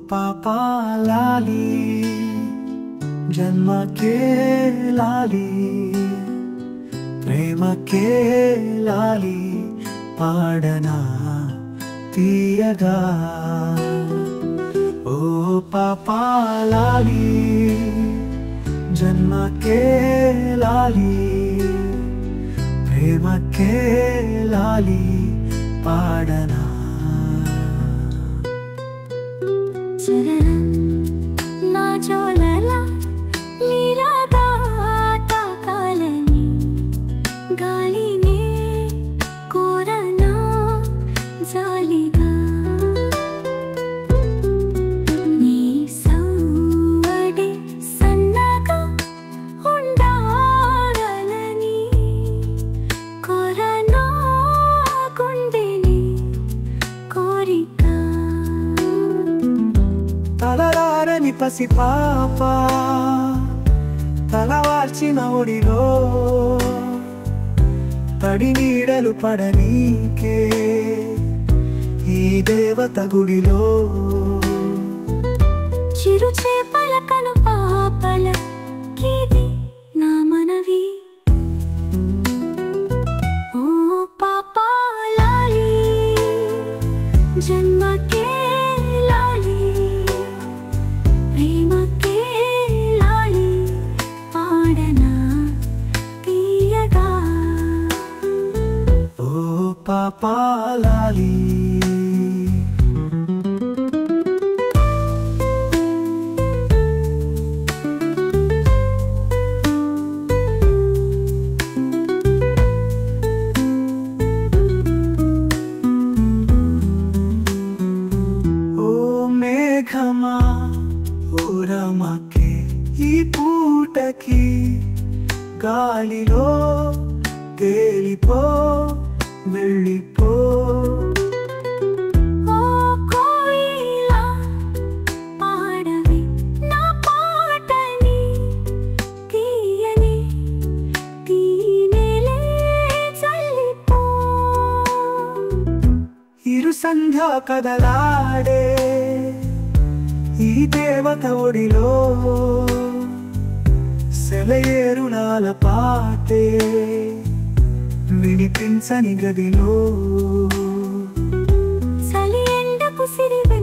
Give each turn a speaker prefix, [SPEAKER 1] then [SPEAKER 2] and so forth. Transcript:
[SPEAKER 1] పాపాలాలి జన్మకే లాలి ప్రేమకే లాలి పాడనా తీయగా ఓ పాపాలాలి జన్మకే లాలి ప్రేమకే లాలి పాడనా
[SPEAKER 2] చరణం నా జోలల లీలాగా తాకాలని గాలినే కోరనా జాలిగా నీ సౌవడి సన్నగా ఉండాలని కోరనా గుండెని కోరిక
[SPEAKER 1] తలరారని పసి పాప తలవార్చిన ఒడిలో తడి నీడలు పడనీకే ఈ దేవత గుడిలో
[SPEAKER 2] చిరు చేపల కను పాపల కీది నా మనవి ఓ పాపాలాలి జన్మకే లాలి ప్రేమకే లాలి పాడనా తీయగా
[SPEAKER 1] ఓ పాపాలాలి ఓ మేఘమా ఊరమకే ఈ పూటకి గాలిలో తేలిపో వెళ్ళిపో
[SPEAKER 2] ఓ కోయిలా పాడవి నా పాటని తీయని తీనెలే చల్లిపో
[SPEAKER 1] ఇరు సంధ్య కదలాడే ఈ దేవత ఒడిలో సెలయేరులాల పాటే వినిపించని గదిలో
[SPEAKER 2] చలి ఎండకు సిరి